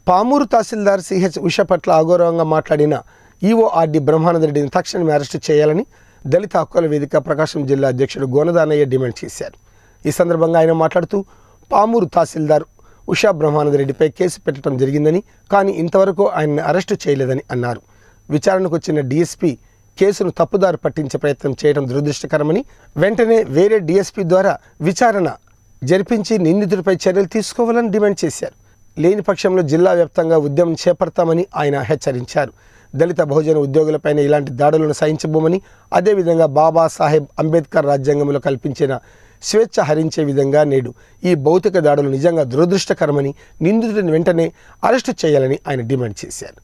పామూరు తహసీల్దార్ CH Usha పట్ల అగౌరవంగా మాట్లాడిన EORD బ్రహ్మానందరెడ్డిని తక్షణమే అరెస్టు చేయాలని దళిత హక్కుల వేదిక ప్రకాశం జిల్లా అధ్యక్షుడు గోనదానయ్య డిమాండ్ చేశారు ఈ సందర్భంగా ఆయన మాట్లాడుతూ పామూరు తహసీల్దార్ ఉషా బ్రహ్మానందరెడ్డిపై కేసు పెట్టడం జరిగిందని కానీ ఇంతవరకు ఆయన్ని అరెస్టు చేయలేదని అన్నారు విచారణకు వచ్చిన డీఎస్పీ కేసును తప్పుదారి పట్టించే ప్రయత్నం చేయడం దురదృష్టకరమని వెంటనే వేరే డీఎస్పీ ద్వారా విచారణ జరిపించి నిందితుడిపై చర్యలు తీసుకోవాలని డిమాండ్ చేశారు లేని పక్షంలో జిల్లా వ్యాప్తంగా ఉద్యమం చేపడతామని ఆయన హెచ్చరించారు దళిత బహుజన ఉద్యోగులపైన ఇలాంటి దాడులను సహించబోమని అదేవిధంగా బాబాసాహెబ్ అంబేద్కర్ రాజ్యాంగంలో కల్పించిన స్వేచ్ఛ హరించే విధంగా నేడు ఈ భౌతిక దాడులు నిజంగా దురదృష్టకరమని నిందితుడిని వెంటనే అరెస్టు చేయాలని ఆయన డిమాండ్ చేశారు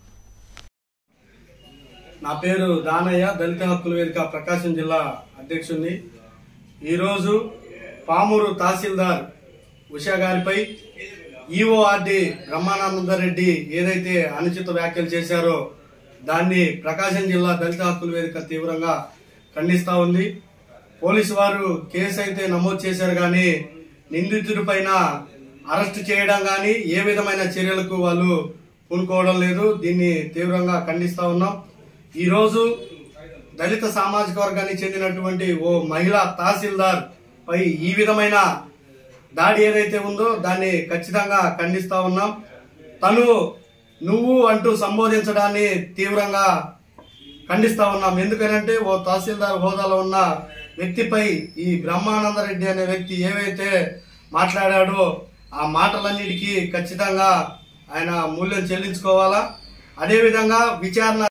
నా పేరు దానయ్య దళిత హక్కుల వేదిక ప్రకాశం జిల్లా అధ్యక్షుడిని ఈరోజు పామూరు తహసీల్దార్ ఉషా గారిపై ఈఓఆర్డి బ్రహ్మానందరెడ్డి ఏదైతే అనుచిత వ్యాఖ్యలు చేశారో దాన్ని ప్రకాశం జిల్లా దళిత హక్కుల వేదిక తీవ్రంగా ఖండిస్తా ఉంది పోలీసు వారు కేసు అయితే నమోదు చేశారు కానీ నిందితుడి పైన అరెస్ట్ చేయడం కానీ ఏ విధమైన చర్యలకు వాళ్ళు పూనుకోవడం లేదు దీన్ని తీవ్రంగా ఖండిస్తా ఉన్నాం ఈ రోజు దళిత సామాజిక వర్గానికి చెందినటువంటి ఓ మహిళా తహసీల్దార్ పై ఈ విధమైన దాడి ఏదైతే ఉందో దాన్ని ఖచ్చితంగా ఖండిస్తా ఉన్నాం తను నువ్వు అంటూ సంబోధించడాన్ని తీవ్రంగా ఖండిస్తా ఉన్నాం ఎందుకనంటే ఓ తహసీల్దార్ హోదాలో ఉన్న వ్యక్తిపై ఈ బ్రహ్మానందరెడ్డి అనే వ్యక్తి ఏవైతే మాట్లాడాడో ఆ మాటలన్నిటికీ ఖచ్చితంగా ఆయన మూల్యం చెల్లించుకోవాలా అదేవిధంగా విచారణ